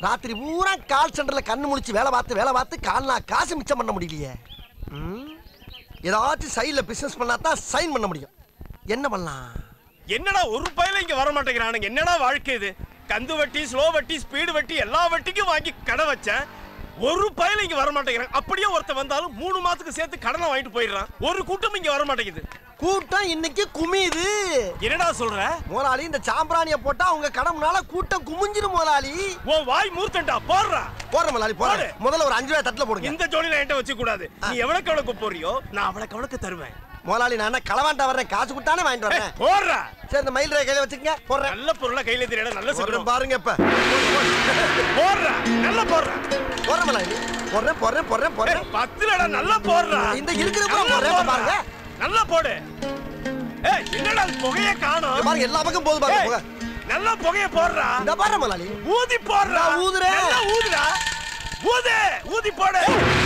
ராத்திரி பூரா கால் சென்டர்ல கண்ணு முழிச்சு வேலை பார்த்து வேலை பார்த்து கால்னா காசு மிச்சம் பண்ண முடியலையே ம்? ஏதாச்சும் சைடில் பிசினஸ் பண்ணா தான் சைன் பண்ண முடியும் என்ன பண்ணலாம் என்னடா ஒரு பையில இங்க வர மாட்டேங்கிறானுங்க என்னடா வாழ்க்கை இது கந்து வட்டி ஸ்லோ வட்டி ஸ்பீடு வட்டி எல்லா வட்டிக்கும் வாங்கி கடை வச்சேன் ஒரு பையில இங்க வர மாட்டேங்கிறான் அப்படியே ஒருத்தன் வந்தாலும் மூணு மாசத்துக்கு சேர்த்து கடனை வாங்கிட்டு போயிடுறான் ஒரு கூட்டம் இங்க வர மாட்டேங்குது கூட்டம் இன்னைக்கு குமியுது என்னடா சொல்ற முதலாளி இந்த சாம்பிராணிய போட்டா உங்க கடை முன்னால கூட்டம் குமிஞ்சிரும் முதலாளி உன் வாய் மூர்த்தண்டா போடுறா போடுற முதலாளி போடுற முதல்ல ஒரு அஞ்சு ரூபாய் தட்டுல போடுங்க இந்த ஜோடியில என்கிட்ட வச்சு கூடாது நீ எவ்வளவுக்கு எவ்வளவுக்கு போறியோ நான் அவ்வளவுக்கு எவ்வளவுக்கு தருவேன் முதலாளி நான் என்ன களவாண்டா வர்றேன் காசு கொடுத்தானே வாங்கிட்டு வரேன் போடுறா சரி இந்த மயில் ரேகையில வச்சுக்கங்க போடுறேன் நல்ல பொருளை கையில தெரியல நல்ல போடுறேன் சொல்றேன் பாருங்க இப்ப போடுறா நல்லா போடுறா போடுறேன் முதலாளி போடுறேன் போடுறேன் போடுறேன் போடுறேன் பத்துலடா நல்லா போடுறா இந்த இருக்கிற பூரா நல்லா போடுறேன், போடுறா. பாருங்க. நல்லா போடு ஏய் என்னடா அது புகைய காணோம் இங்க பாருங்க எல்லா பக்கம் போகுது பாருங்க ஏய், புகை. நல்லா புகைய போடுறா இந்த பாருங்க முதலாளி ஊதி போடுறா நான் ஊதுறேன். நல்லா ஊதுடா ஊது ஊதி போடு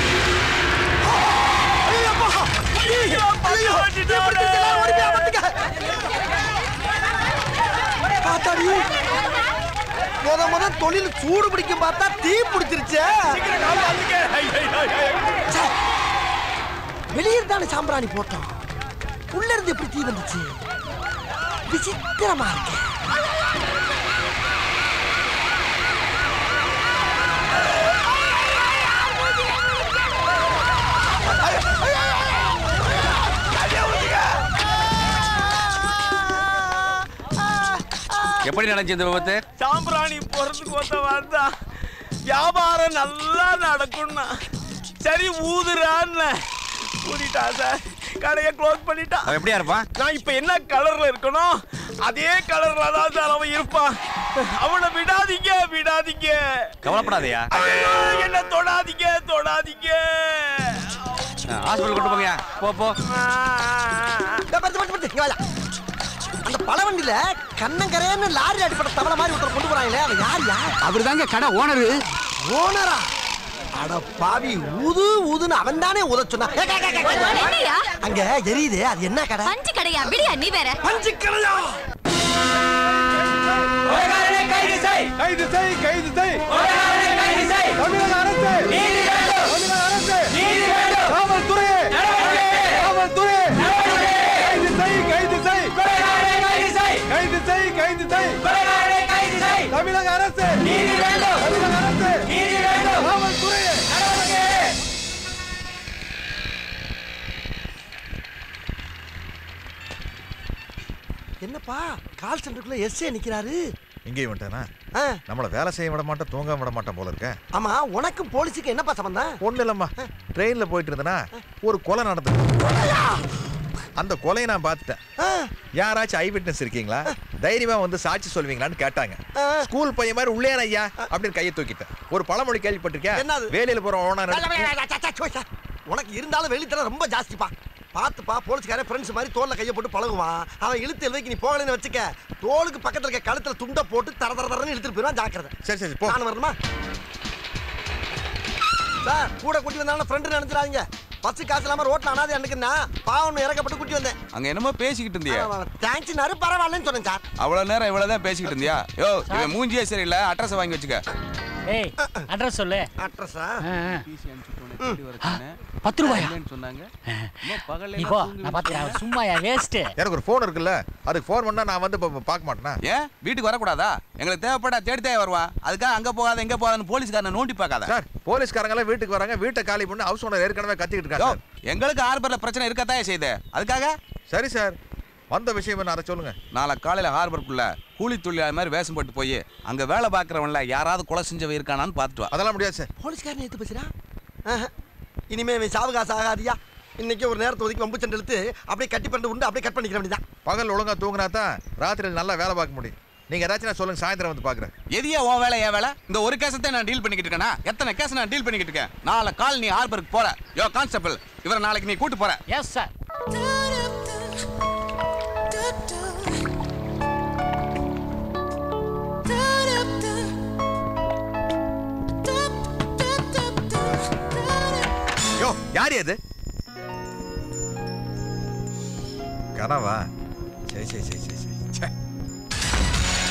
ஐயோ, அப்பா. ஐயோ, ஐயோ, பத்து எப்படி பிடிச்சு எல்லாரும் ஓடி போய் அமர்ந்துக்க. ஆத்தாடி. முத முத தொழில் சூடு பிடிக்கும் பார்த்தா தீ பிடிச்சிருச்சே சீக்கிரம் கால் வந்துக்க ஐய், ஐய், ஐய், ஐய். ச்சே. வெளியே தானே சாம்பிராணி போட்டோம் உள்ள இருந்து எப்படி தீ வந்துச்சு விசித்திரமா இருக்கு எப்படி நடந்துச்சு இந்த விபத்து சாம்பிராணி போறதுக்கு ஒருத்த வந்தா வியாபாரம் நல்லா நடக்கும்னா சரி ஊதுறான்னு ஊதிட்டா சார் கடையை க்ளோஸ் பண்ணிட்டா அவன் எப்படியா இருப்பான் நான் இப்ப என்ன கலர்ல இருக்கணும் அதே கலர்ல தான் சார் அவன் இருப்பான் அவனை விடாதீங்க விடாதீங்க கவலைப்படாதயா ஐயோ, என்ன தொடாதீங்க தொடாதீங்க ஹாஸ்பிட்டல் கொண்டு போங்கயா போ போ இந்த பத்து பத்து பத்து இங்க வாயா. அந்த பழவண்டியில கண்ணங்கரையன்னு லாரி அடிப்பட்ட தவளை மாதிரி ஒருத்தர் கொண்டு போறாங்களே அவன் யார் யார் அவர் தாங்க கடை ஓனரு ஓனரா அட பாவி ஊது ஊதுன்னு அவன் தானே உத சொன்னா ஏய், ஏய், ஏய், ஏய், ஏய். என்னையா? அங்க எரியுது அது என்ன கடை பஞ்சு கடையா விடியா நீ வேற பஞ்சு கடையா கைது செய் கைது செய் தமிழக அரசு தமிழக அரசு காவல்துறையே காவல்துறையே கைது செய் கைது செய் கைது செய் கைது செய் தமிழக அரசு தமிழக அரசு காவல்துறையே என்னப்பா கால் சென்டருக்குள்ள எஸ்ஏ நிக்கிறாரு இங்கேயும் வந்துட்டானா ஆ, நம்மள வேலை செய்ய விட மாட்டேன் தூங்க விட மாட்டேன் போல இருக்க ஆமா உனக்கும் போலீஸுக்கு என்னப்பா சம்பந்தம் ஒண்ணு இல்லம்மா ட்ரெயின்ல போயிட்டு இருந்தனா ஒரு கொலை நடந்தது அந்த கொலையை நான் பார்த்துட்டேன் ஆ, யாராச்சும் ஐ விட்னஸ் இருக்கீங்களா தைரியமா வந்து சாட்சி சொல்வீங்களான்னு கேட்டாங்க ஆ. ஸ்கூல் பையன் மாதிரி உள்ளே ஐயா அப்படின்னு கையை தூக்கிட்டேன் ஒரு பழமொழி கேள்விப்பட்டிருக்கேன் என்னது? வேலையில போற ஓனர் உனக்கு இருந்தாலும் வெளித்தரம் ரொம்ப ஜாஸ்திப்பா பார்த்துப்பா போலீஸ்காரன் ஃப்ரெண்ட்ஸ் மாதிரி தோல்ல கையை போட்டு பழகுவான் அவன் இழுத்து எழுதைக்கு நீ போகலன்னு வச்சுக்க தோலுக்கு பக்கத்துல இருக்க கழுத்துல துண்டை போட்டு தர தர தரன்னு இழுத்துட்டு போயிடுவான் ஜாக்கிரதை சரி சரி போ நான் வரணுமா சார் கூட கூட்டி வந்தாலும் ஃப்ரெண்டு நினைச்சிடாதீங்க பஸ் காசு இல்லாம ரோட்ல அனாதை அனுக்குன்னா பாவம் இறக்கப்பட்டு கூட்டி வந்தேன் அங்க என்னமோ பேசிக்கிட்டு இருந்தியா தேங்க்ஸ்னாரு பரவாயில்லன்னு சொன்னேன் சார் அவ்வளவு நேரம் இவ்வளவுதான் பேசிக்கிட்டு இருந்தியா யோ இவன் மூஞ்சியே சரியில்லை அட்ரஸ் வாங்கி வச்சுக்க ஏய் அட்ரஸ் சொல்லு அட்ரஸா ஆ, ஆ. பத்து ரூபாயா சொன்னாங்க நீ போ நான் பாத்துக்கிறேன் சும்மாயா வேஸ்ட் எனக்கு ஒரு ஃபோன் இருக்குல்ல அதுக்கு ஃபோன் பண்ணா நான் வந்து ப- ப- பார்க்க மாட்டேனா ஏன் வீட்டுக்கு வரக்கூடாதா எங்களுக்கு தேவைப்பட்டா தேடி தேவை வருவான் அதுக்காக அங்க போகாத எங்க போகாதன்னு போலீஸ்காரனை நோண்டி பார்க்காத சார் போலீஸ்காரங்க எல்லாம் வீட்டுக்கு வராங்க வீட்டை காலி பண்ணி ஹவுஸ் ஓனர் ஏற்கனவே கத்திக்கிட்டு யோ, இருக்காங்க சார் எங்களுக்கு ஹார்பர்ல பிரச்சனை இருக்கத்தான் செய்யுது அதுக்காக சரி சார் வந்த விஷயம் என்ன அதை சொல்லுங்க நாளை காலையில ஹார்பருக்குள்ள கூலி தொழிலாளி மாதிரி வேஷம் போட்டு போய் அங்க வேலை பார்க்கறவன்ல யாராவது கொலை செஞ்சவன் இருக்கானான்னு பார்த்துட்டு வா அதெல்லாம் முடியாது சார் போலீஸ்காரன் எடுத்து பேசுறா ஆஹா. இனிமே இவன் சாவகாசம் ஆகாதியா இன்னைக்கு ஒரு நேரத்தை ஒதுக்கி வம்பு சண்டை இழுத்து அப்படியே கட்டி பண்ணிட்டு உண்டு அப்படியே கட் பண்ணிக்கிற வேண்டியதான் பகல் ஒழுங்கா தூங்கினா தான் ராத்திரியில் நல்லா வேலை பார்க்க முடியும் நீங்க ஏதாச்சும் நான் சொல்லுங்க சாயந்தரம் வந்து பார்க்குறேன் எதையா உன் வேலை என் வேலை இந்த ஒரு கேஸத்தை நான் டீல் பண்ணிக்கிட்டு இருக்கேனா எத்தனை கேஸ் நான் டீல் பண்ணிக்கிட்டு இருக்கேன் நாளை கால் நீ ஹார்பருக்கு போற யோ கான்ஸ்டபிள் இவரை நாளைக்கு நீ கூட்டு போற எஸ் சார் யோ யார் அது கனவா சரி சரி சரி சரி சரி ச்சே